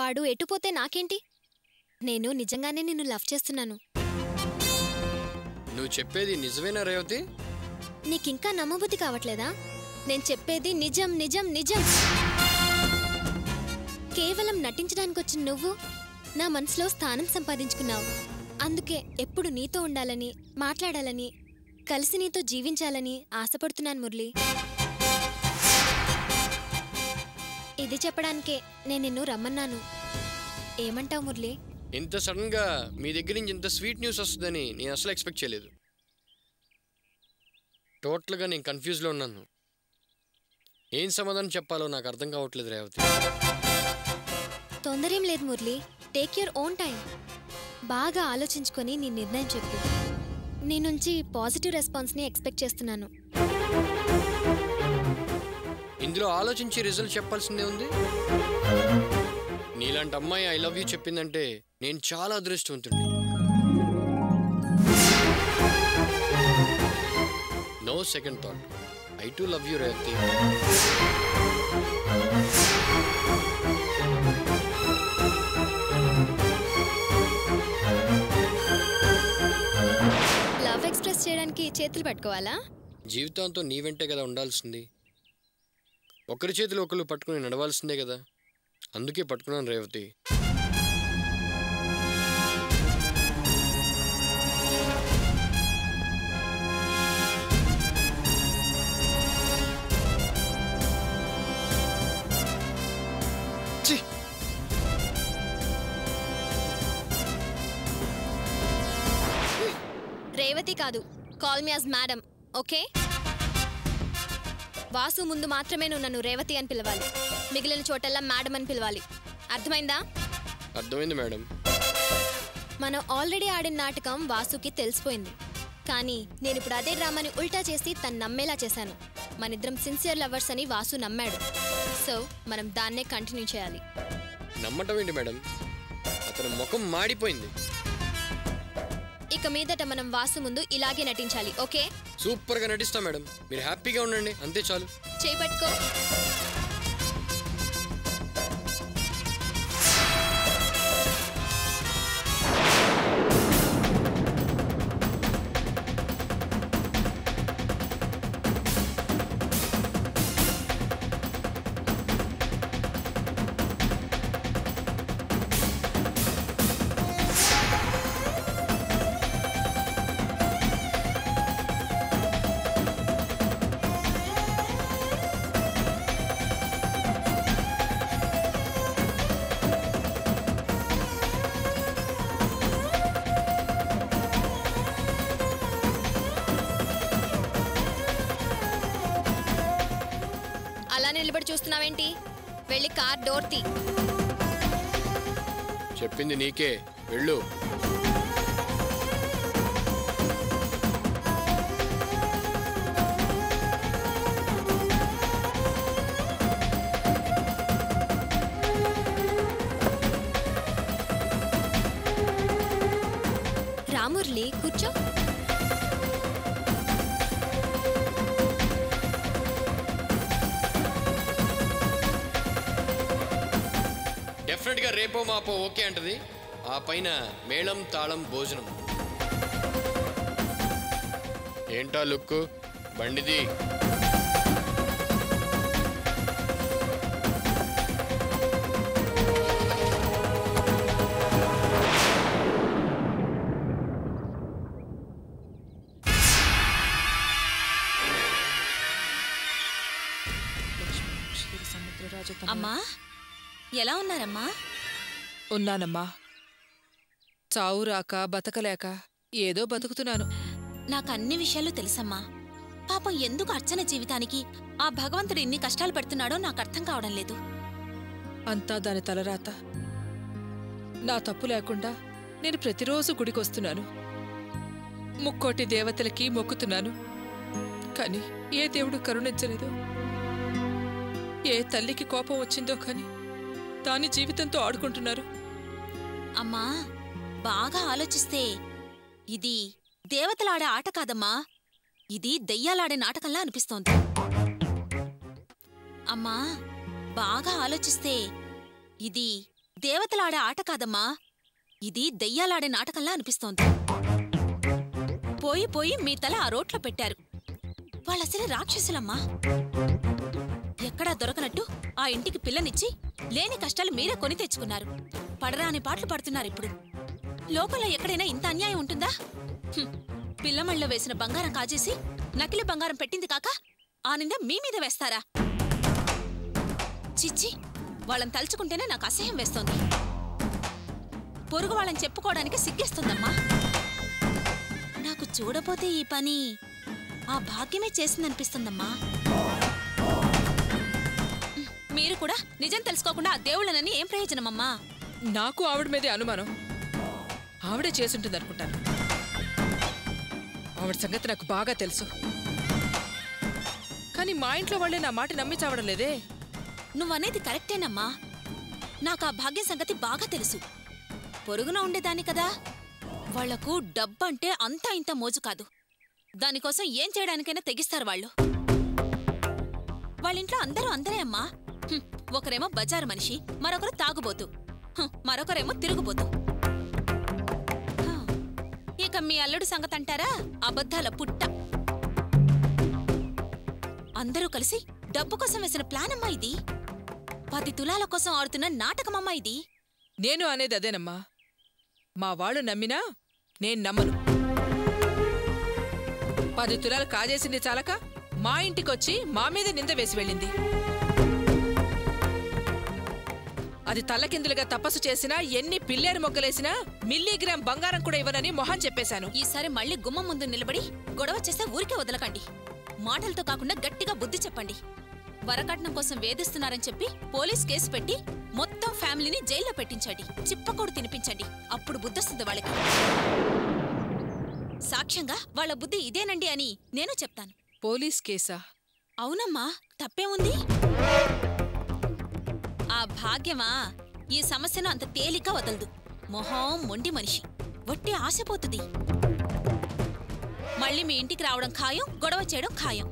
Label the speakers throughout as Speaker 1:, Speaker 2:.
Speaker 1: వాడు ఎటుపోతే నాకేంటి నేను నిజంగానే నిన్ను లవ్ చేస్తున్నాను
Speaker 2: నువ్వు చెప్పేది నిజమేనా రేవతి
Speaker 1: నీకింకా నమ్మబుద్ధి కావట్లేదా నేను చెప్పేది నిజం నిజం నిజం కేవలం నటించడానికి వచ్చిన నువ్వు నా మనసులో స్థానం సంపాదించుకున్నావు అందుకే ఎప్పుడు నీతో ఉండాలని మాట్లాడాలని కలిసి నీతో జీవించాలని ఆశపడుతున్నాను మురళి ఇది చెప్పడానికే నేను నిన్ను రమ్మన్నాను ఏమంటావు మురళి
Speaker 2: ఇంత సడన్ గా మీ దగ్గర నుంచి ఇంత స్వీట్ న్యూస్ వస్తుందని నేను అసలు ఎక్స్పెక్ట్ చేయలేదు టోటల్గా నేను కన్ఫ్యూజ్లో ఉన్నాను ఏం సమాధానం చెప్పాలో నాకు అర్థం కావట్లేదు రేవతి
Speaker 1: తొందరేం లేదు Murali take your own time బాగా ఆలోచించుకొని నీ నిర్ణయం చెప్పు నీ నుంచి పాజిటివ్ రెస్పాన్స్ని ఎక్స్పెక్ట్ చేస్తున్నాను
Speaker 2: ఇందులో ఆలోచించి రిజల్ట్ చెప్పాల్సిందే ఉంది నీలాంటి అమ్మాయి ఐ లవ్ యూ చెప్పిందంటే నేను చాలా అదృష్టవంతుడిని no second thought I to love you Revathi
Speaker 1: love express చేయడానికి చేతులు పట్టుకోవాలా
Speaker 2: జీవితాంతో నీ వెంటే కదా ఉండాల్సింది ఒకరి చేతులు ఒకరు పట్టుకుని నడవాల్సిందే కదా అందుకే పట్టుకున్నాను రేవతి ఛీ!
Speaker 1: రేవతి కాదు call me as madam okay Vasu ముందు మాత్రమే నువ్వు నన్ను రేవతి అని పిలవాలి మిగిలిన చోటల్లా మేడం అని పిలవాలి అర్థమైందా
Speaker 2: అర్థమైంది మేడం
Speaker 1: మనం ఆల్రెడీ ఆడిన నాటకం వాసుకి తెలిసిపోయింది కానీ నేను ఇప్పుడు అదే డ్రామాని ఉల్టా చేసి తను నమ్మేలా చేశాను మనిద్దరం సిన్సియర్ లవర్స్ అని వాసు నమ్మాడు సో మనం దాన్నే కంటిన్యూ చేయాలి
Speaker 2: నమ్మటం ఏంటి మేడం అతని ముఖం మాడిపోయింది
Speaker 1: ఇక మీదట మనం వాసు ముందు ఇలాగే నటించాలి ఓకే
Speaker 2: సూపర్గా నటిస్తా మేడం మీరు హ్యాపీగా ఉండండి అంతే చాలు
Speaker 1: చేయి పట్టుకో అలా నిలబడి చూస్తున్నావేంటి వెళ్ళి కార్ డోర్ తీ
Speaker 2: చెప్పింది నీకే వెళ్ళు
Speaker 1: రాముర్లి కూర్చో
Speaker 2: డెఫినెట్గా రేపో మాపో ఓకే అంటది ఆ పైన మేళం తాళం భోజనం ఏంటా లుక్ బండిది
Speaker 3: అమ్మా ఎలా ఉన్నారమ్మా
Speaker 4: ఉన్నానమ్మా చావు రాక బతకలేక ఏదో బతుకుతున్నాను
Speaker 3: నాకు అన్ని విషయాలు తెలుసమ్మా పాపం ఎందుకు అర్చన జీవితానికి ఆ భగవంతుడు ఇన్ని కష్టాలు పెడుతున్నాడో నాకు అర్థం కావడం లేదు
Speaker 4: అంతా దాని తలరాత నా తప్పు లేకుండా నేను ప్రతిరోజు గుడికొస్తున్నాను ముక్కోటి దేవతలకి మొక్కుతున్నాను కాని ఏ దేవుడు కరుణించలేదు ఏ తల్లికి కోపం వచ్చిందో కాని దాని జీవితంతో ఆడుకుంటున్నారు
Speaker 3: అమ్మా బాగా ఆలోచిస్తే ఇది దేవతలాడే ఆట కాదమ్మా ఇది దెయ్యాలాడే నాటకంలా అనిపిస్తోంది అమ్మా బాగా ఆలోచిస్తే ఇది దేవతలాడే ఆట కాదమ్మా ఇది దెయ్యాలాడే నాటకంలా అనిపిస్తోంది పోయి పోయి మీ తల ఆ రోట్లో పెట్టారు వాళ్ళసలు రాక్షసులమ్మా ఎక్కడా దొరకనట్టు ఆ ఇంటికి పిల్లనిచ్చి లేని కష్టాలు మీరే కొని తెచ్చుకున్నారు పడరాని పాటలు పడుతున్నారు ఇప్పుడు లోకంలో ఎక్కడైనా ఇంత అన్యాయం ఉంటుందా హ్మ్. పిల్లమళ్ళలో వేసిన బంగారం కాజేసి నకిలీ బంగారం పెట్టింది కాక ఆ నింద మీ మీద వేస్తారా చిచ్చి వాళ్ళని తలుచుకుంటేనే నాకు అసహ్యం వేస్తోంది పొరుగు వాళ్ళని చెప్పుకోవడానికి సిగ్గేస్తుందమ్మా నాకు చూడపోతే ఈ పని ఆ భాగ్యమే చేసిందనిపిస్తుందమ్మా ఉమ్, మీరు కూడా నిజం తెలుసుకోకుండా ఆ దేవుళ్ళనని ఏం ప్రయోజనమమ్మా
Speaker 4: నాకు ఆవిడ మీదే అనుమానం ఆవిడే చేసుంటుంది అనుకుంటాను ఆవిడ సంగతి నాకు బాగా తెలుసు కానీ మా ఇంట్లో వాళ్ళే నా మాట నమ్మి చావడం లేదే
Speaker 3: నువ్వనేది కరెక్టేనమ్మా నాకు ఆ భాగ్యం సంగతి బాగా తెలుసు పొరుగున ఉండేదాన్ని కదా వాళ్లకు డబ్బంటే అంతా ఇంత మోజు కాదు దానికోసం ఏం చేయడానికైనా తెగిస్తారు వాళ్ళు వాళ్ళింట్లో అందరూ అందరే అమ్మా హ్మ్, ఒకరేమో బజారు మనిషి మరొకరు తాగుబోతు హ్మ్, మరొకరేమో తిరుగుబోతు హ, ఇక మీ అల్లుడు సంగతి అంటారా అబద్ధాల పుట్ట అందరూ కలిసి డబ్బు కోసం వేసిన ప్లాన్ అమ్మా ఇది పది తులాల కోసం ఆడుతున్న నాటకమమ్మా ఇది
Speaker 4: నేను అనేది అదేనమ్మా మా వాళ్ళు నమ్మినా నేను నమ్మను పది తులాలు కాజేసింది చాలక మా ఇంటికొచ్చి మా మీద నింద వేసి వెళ్ళింది అది తల్లకిందులుగా తపస్సు చేసినా ఎన్ని పిల్లేరు మొగ్గలేసినా మిల్లీగ్రామ్ బంగారం కూడా ఇవ్వనని మొహం చెప్పేశాను
Speaker 3: ఈసారి మళ్ళీ గుమ్మం ముందు నిలబడి గొడవ చేస్తే ఊరికే వదలకండి మాటలతో కాకుండా గట్టిగా బుద్ధి చెప్పండి వరకట్నం కోసం వేధిస్తున్నారని చెప్పి పోలీస్ కేసు పెట్టి మొత్తం ఫ్యామిలీని జైల్లో పెట్టించండి చిప్పకోడు తినిపించండి అప్పుడు బుద్ధొస్తుంది వాళ్ళకి సాక్ష్యంగా వాళ్ళ బుద్ధి ఇదేనండి అని నేను చెప్తాను
Speaker 4: పోలీస్ కేసా
Speaker 3: అవునమ్మా తప్పేముంది ఆ భాగ్యమా ఈ సమస్యను అంత తేలిక వదలదు మొహం మొండి మనిషి వట్టి ఆశపోతుంది మళ్ళీ మీ ఇంటికి రావడం ఖాయం గొడవ చేయడం ఖాయం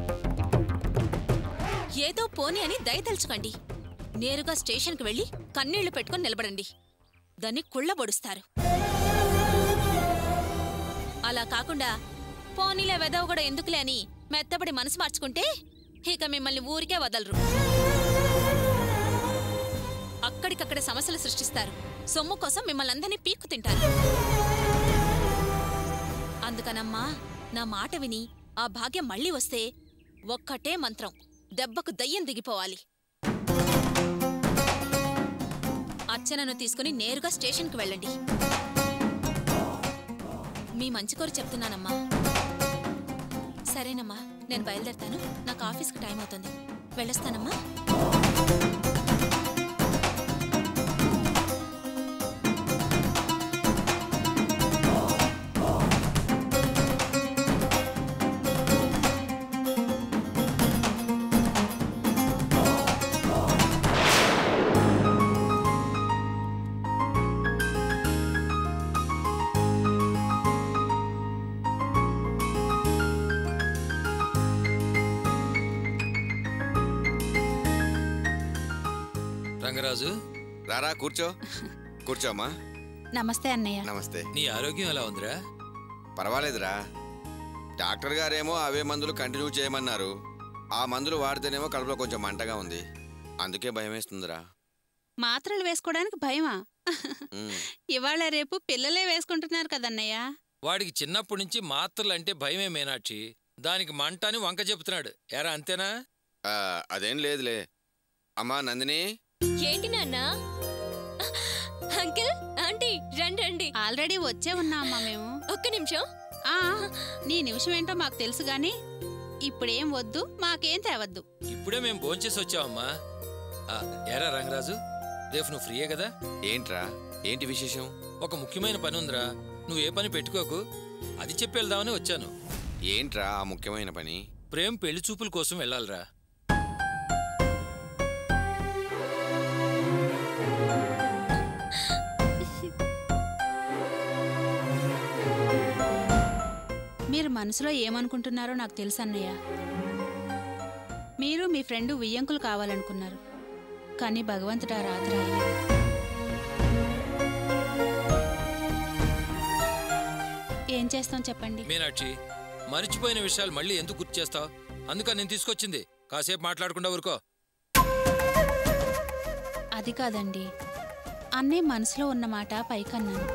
Speaker 3: ఏదో పోని అని దయతలుచుకోండి నేరుగా స్టేషన్కి వెళ్ళి కన్నీళ్లు పెట్టుకొని నిలబడండి దాన్ని కుళ్ళబొడుస్తారు అలా కాకుండా పోనీలే వెదవ కూడా ఎందుకులే అని మెత్తబడి మనసు మార్చుకుంటే ఇక మిమ్మల్ని ఊరికే వదలరు అక్కడికక్కడ సమస్యలు సృష్టిస్తారు సొమ్ము కోసం మిమ్మల్ని అందరినీ పీక్కు తింటారు అందుకనమ్మా నా మాట విని ఆ భాగ్యం మళ్ళీ వస్తే ఒక్కటే మంత్రం దెబ్బకు దయ్యం దిగిపోవాలి అర్చనను తీసుకుని నేరుగా స్టేషన్కి వెళ్ళండి మీ మంచి కోరి చెప్తున్నానమ్మా సరేనమ్మా నేను బయలుదేరతాను నాకు ఆఫీస్కి టైం అవుతుంది వెళ్ళొస్తానమ్మా
Speaker 5: రంగరాజు
Speaker 6: రారా కూర్చో కూర్చోమ్మా
Speaker 3: నమస్తే అన్నయ్య
Speaker 6: నమస్తే
Speaker 5: నీ ఆరోగ్యం ఎలా ఉందిరా
Speaker 6: పర్వాలేదురా డాక్టర్ గారేమో అవే మందులు కంటిన్యూ చేయమన్నారు ఆ మందులు వాడితేనేమో కడుపులో కొంచెం మంటగా ఉంది అందుకే భయం వేస్తుందిరా
Speaker 7: మాత్రలు వేసుకోవడానికి భయమా
Speaker 6: ఉమ్.
Speaker 7: ఇవాళ రేపు పిల్లలే వేసుకుంటున్నారు కదన్నయ్య
Speaker 5: వాడికి చిన్నప్పటి నుంచి మాత్రలు అంటే భయమే మీనాక్షి దానికి మంట అని వంక చెబుతున్నాడు ఎరా అంతేనా
Speaker 6: ఆ, అదేం లేదులే అమ్మా నందిని
Speaker 1: ఏంటి నాన్న అంకిల్ ఆంటీ రండి రండి
Speaker 7: ఆల్రెడీ వచ్చే ఉన్నామమ్మా మేము
Speaker 1: ఒక్క నిమిషం
Speaker 7: ఆ నీ నిమిషం ఏంటో మాకు తెలుసు గాని ఇప్పుడేం వద్దు మాకేం తేవద్దు
Speaker 5: ఇప్పుడే మేము భోంచేసి వచ్చావమ్మా ఆ, ఎరా రంగరాజు రేపు నువ్వు ఫ్రీయే కదా
Speaker 6: ఏంట్రా ఏంటి విశేషం
Speaker 5: ఒక ముఖ్యమైన పని ఉందిరా నువ్వు ఏ పని పెట్టుకోకు అది చెప్పి వెళ్దామని వచ్చాను
Speaker 6: ఏంట్రా ఆ ముఖ్యమైన పని
Speaker 5: ప్రేమ్ పెళ్లి చూపుల కోసం వెళ్ళాలిరా
Speaker 7: మీరు మనసులో ఏమనుకుంటున్నారో నాకు తెలుసు అన్నయ్య మీరు మీ ఫ్రెండ్ వియ్యంకులు కావాలనుకున్నారు కానీ భగవంతుడు ఆ రాత్రి రాయలేదు. ఏం చేస్తాం చెప్పండి
Speaker 5: మీనాక్షి మర్చిపోయిన విషయాలు మళ్ళీ ఎందుకు గుర్తు చేస్తావు అందుకని నేను తీసుకొచ్చింది కాసేపు మాట్లాడకుండా ఊరుకో
Speaker 7: అది కాదండి అన్నీ మనసులో ఉన్నమాట పైకన్నాను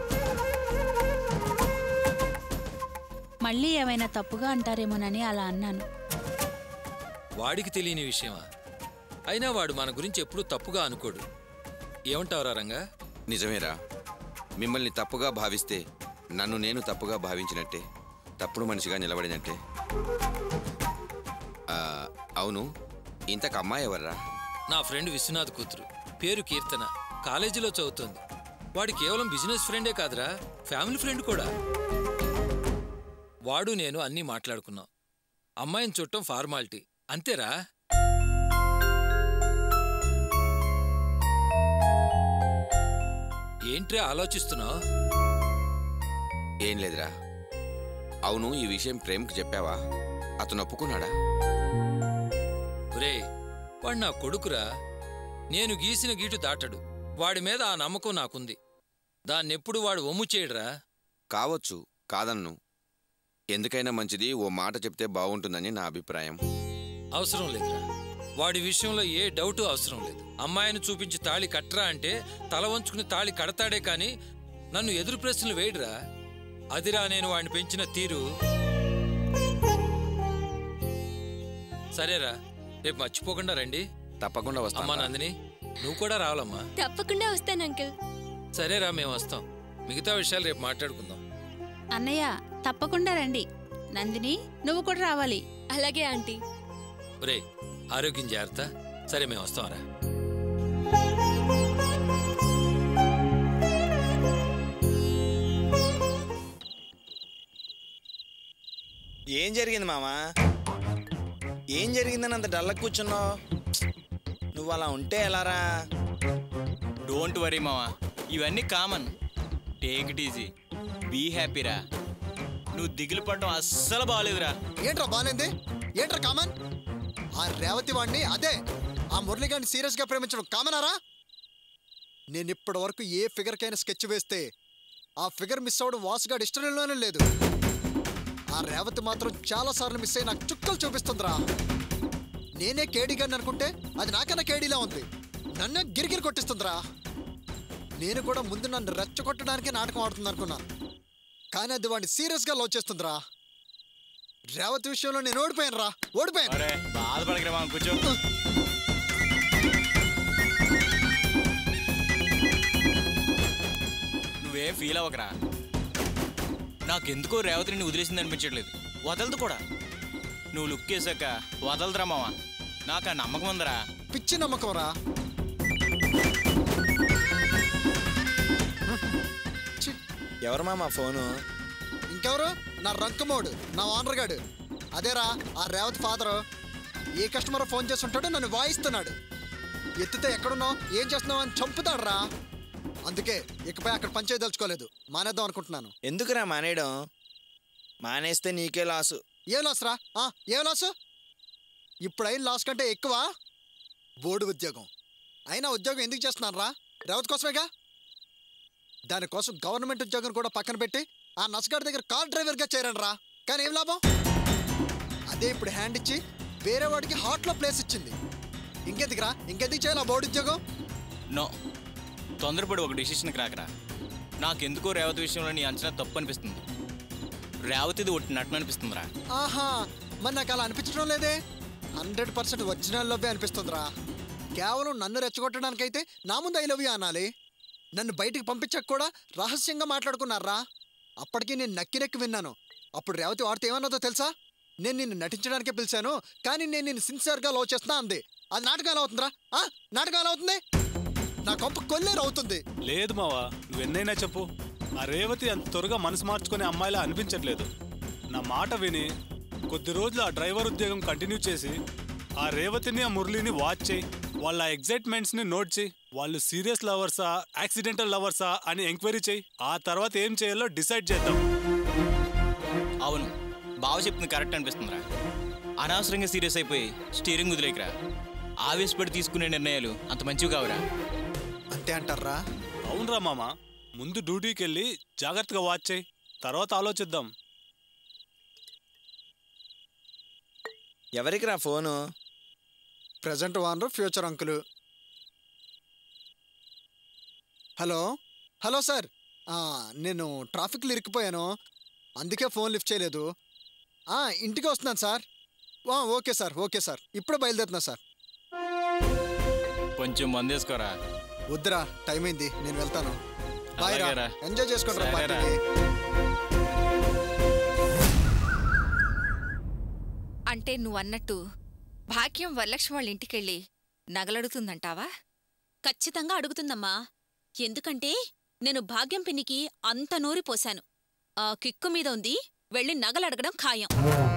Speaker 7: మళ్ళీ ఏమైనా తప్పుగా అంటారేమోనని అలా అన్నాను
Speaker 5: వాడికి తెలియని విషయమా అయినా వాడు మన గురించి ఎప్పుడూ తప్పుగా అనుకోడు ఏమంటావురా రంగా
Speaker 6: నిజమేరా మిమ్మల్ని తప్పుగా భావిస్తే నన్ను నేను తప్పుగా భావించినట్టే తప్పుడు మనిషిగా నిలబడినట్టే ఆ, అవును ఇంతకు అమ్మాయి ఎవర్రా
Speaker 5: నా ఫ్రెండ్ విశ్వనాథ్ కూతురు పేరు కీర్తన కాలేజీలో చదువుతోంది వాడి కేవలం బిజినెస్ ఫ్రెండే కాదురా ఫ్యామిలీ ఫ్రెండ్ కూడా వాడు నేను అన్నీ మాట్లాడుకున్నాం అమ్మాయిని చుట్టం ఫార్మాలిటీ అంతేరా ఏంట్రా ఆలోచిస్తున్నావు
Speaker 6: ఏం లేదురా అవును ఈ విషయం ప్రేమ్కి చెప్పావా అతను ఒప్పుకున్నాడా
Speaker 5: ఒరే వాడు నా కొడుకురా నేను గీసిన గీటు దాటడు వాడి మీద ఆ నమ్మకం నాకుంది దాన్నెప్పుడు వాడు ఒమ్ము చేయడురా
Speaker 6: కావచ్చు కాదన్ను ఎందుకైనా మంచిది ఓ మాట చెప్తే బాగుంటుందని నా అభిప్రాయం
Speaker 5: అవసరం లేదురా వాడి విషయంలో ఏ డౌటు అవసరం లేదు అమ్మాయిని చూపించి తాళి కట్టరా అంటే తల వంచుకుని తాళి కడతాడే కాని నన్ను ఎదురు ప్రశ్నలు వేయడురా అదిరా నేను వాడిని పెంచిన తీరు సరేరా రేపు మర్చిపోకుండా రండి
Speaker 6: తప్పకుండా
Speaker 5: అమ్మా
Speaker 6: వస్తాను
Speaker 5: నందిని నువ్వు కూడా రావాలమ్మా
Speaker 1: తప్పకుండా వస్తాను అంకుల్
Speaker 5: సరేరా మేము వస్తాం మిగతా విషయాలు రేపు మాట్లాడుకుందాం
Speaker 7: అన్నయ్య తప్పకుండా రండి నందిని నువ్వు కూడా రావాలి
Speaker 1: అలాగే ఆంటీ
Speaker 5: ఒరే ఆరోగ్యం జాగ్రత్త సరే మేము వస్తాంరా
Speaker 8: ఏం జరిగింది మామా ఏం జరిగిందని అంత డల్లా కూర్చున్నావు నువ్వు అలా ఉంటే ఎలారా
Speaker 9: డోంట్ వరీ మావా ఇవన్నీ common take it easy be హ్యాపీరా నువ్వు దిగులు పడడం అస్సలు బాగాలేదురా
Speaker 10: ఏంట్రా బానేంది ఏంట్రా కామన్ ఆ రేవతి వాడిని అదే ఆ మురళిగాడిని సీరియస్ గా ప్రేమించడం కామనారా నేను ఇప్పటి వరకు ఏ ఫిగర్ కైనా స్కెచ్ వేస్తే ఆ ఫిగర్ మిస్ అవ్వడం వాసుగాడి ఇష్టంలోనే లేదు ఆ రేవతి మాత్రం చాలా సార్లు మిస్ అయ్యి నాకు చుక్కలు చూపిస్తుందిరా నేనే కేడీగాడిని అనుకుంటే అది నాకన్నా కేడీలా ఉంది నన్నే గిరిగిరి కొట్టిస్తుందిరా నేను కూడా ముందు నన్ను రెచ్చగొట్టడానికి నాటకం ఆడుతుంది అనుకున్నాను కానీ అది వాడిని సీరియస్గా లవ్ చేస్తుందిరా రేవతి విషయంలో నేను ఓడిపోయాను రా ఓడిపోయాను
Speaker 9: అరే బాధపడకరా మామ కూర్చో నువ్వేం ఫీల్ అవ్వకరా నాకెందుకో రేవతి నిన్ను వదిలేసింది అనిపించట్లేదు వదలదు కూడా నువ్వు లుక్ వేసాక వదలదురా మామ నాకు ఆ నమ్మకం ఉందరా
Speaker 10: పిచ్చి నమ్మకం రా ఛీ,
Speaker 8: ఎవరు మామా ఫోను
Speaker 10: ఇంకెవరు నా రంకమోడు నా ఓనర్ గాడు అదేరా ఆ రేవతి ఫాదరు ఏ కస్టమర్ ఫోన్ చేస్తుంటాడో నన్ను వాయిస్తున్నాడు ఎత్తితే ఎక్కడున్నావు ఏం చేస్తున్నావు అని చంపుతాడు రా అందుకే ఇకపై అక్కడ పనిచేయ దలుచుకోలేదు మానేద్దాం అనుకుంటున్నాను
Speaker 8: ఎందుకురా మానేయడం మానేస్తే నీకే లాసు
Speaker 10: ఏ లాస్ రా ఆ, ఏ లాసు ఇప్పుడైన లాస్ కంటే ఎక్కువ బోర్డు ఉద్యోగం అయినా ఉద్యోగం ఎందుకు చేస్తున్నాను రా రేవతి కోసమేగా దానికోసం గవర్నమెంట్ ఉద్యోగం కూడా పక్కన పెట్టి ఆ నసగాడి దగ్గర కార్ డ్రైవర్గా చేరాను రా కానీ ఏం లాభం అదే ఇప్పుడు హ్యాండ్ ఇచ్చి వేరే వాడికి హాట్లో ప్లేస్ ఇచ్చింది ఇంకెందుకురా ఇంకెందుకు చేయాలి ఆ బోర్డు ఉద్యోగం
Speaker 9: నో తొందరపడి ఒక డిసిషన్కి రాకరా నాకెందుకో రేవతి విషయంలో నీ అంచనా తప్పు అనిపిస్తుంది రేవతిది ఒట్టి నటన అనిపిస్తుందిరా
Speaker 10: ఆహా మరి నాకు అలా అనిపించడం లేదే హండ్రెడ్ పర్సెంట్ ఒరిజినల్ లవ్వే అనిపిస్తుందిరా కేవలం నన్ను రెచ్చగొట్టడానికైతే నా ముందు ఐ లవ్ యూ అనాలి నన్ను బయటికి పంపించక కూడా రహస్యంగా మాట్లాడుకున్నారా అప్పటికి నేను నక్కి నెక్కి విన్నాను అప్పుడు రేవతి వాడితే ఏమన్నదో తెలుసా నేను నిన్ను నటించడానికే పిలిచాను కానీ నేను నిన్ను సిన్సియర్గా లవ్ చేస్తున్నా అంది అది నాటకాలు అవుతుందిరా ఆ నాటకాలు అవుతుంది నా కొంప కొల్లేరు అవుతుంది
Speaker 11: లేదు మావా నువ్వెన్నైనా చెప్పు ఆ రేవతి అంత త్వరగా మనసు మార్చుకునే అమ్మాయిలా అనిపించట్లేదు నా మాట విని కొద్ది రోజులు ఆ డ్రైవర్ ఉద్యోగం కంటిన్యూ చేసి ఆ రేవతిని ఆ మురళిని వాచ్ చేయి వాళ్ళ ఎగ్జైట్మెంట్స్ ని నోట్ చేయి వాళ్ళు సీరియస్ లవర్సా యాక్సిడెంటల్ లవర్సా అని ఎంక్వైరీ చేయి ఆ తర్వాత ఏం చేయాలో డిసైడ్ చేద్దాం
Speaker 9: అవును బావ చెప్తుంది కరెక్ట్ అనిపిస్తుందిరా అనవసరంగా సీరియస్ అయిపోయి స్టీరింగ్ వదిలేకరా ఆవేశపడి తీసుకునే నిర్ణయాలు అంత మంచివి కావురా
Speaker 10: అంతే అంటారా
Speaker 11: అవునరా మామ ముందు డ్యూటీకి వెళ్ళి జాగ్రత్తగా వాచ్ చేయి తర్వాత ఆలోచిద్దాం
Speaker 8: ఎవరికి రా phone
Speaker 10: present owner future uncle hello hello sir ఆ, నేను ట్రాఫిక్లో ఇరుక్కుపోయాను అందుకే ఫోన్ లిఫ్ట్ చేయలేదు ఆ, ఇంటికి వస్తున్నాను సార్ ఆ, ఓకే సార్ ఓకే సార్ ఇప్పుడే బయలుదేరుతున్నా సార్
Speaker 9: కొంచెం మందేసుకోరా
Speaker 10: వద్దురా టైం అయింది నేను వెళ్తాను బాయ్ రా
Speaker 9: అలాగేరా.
Speaker 10: ఎంజాయ్ చేసుకుంటారా
Speaker 9: సరేరా.
Speaker 10: పార్టీని
Speaker 12: అంటే నువ్వన్నట్టు భాగ్యం వరలక్ష్మి వాళ్ళ ఇంటికెళ్ళి నగలడుతుందంటావా
Speaker 3: ఖచ్చితంగా అడుగుతుందమ్మా ఎందుకంటే నేను భాగ్యం పిన్నికి అంత నూరి పోశాను ఆ కిక్కు మీద ఉంది వెళ్ళి నగలడగడం ఖాయం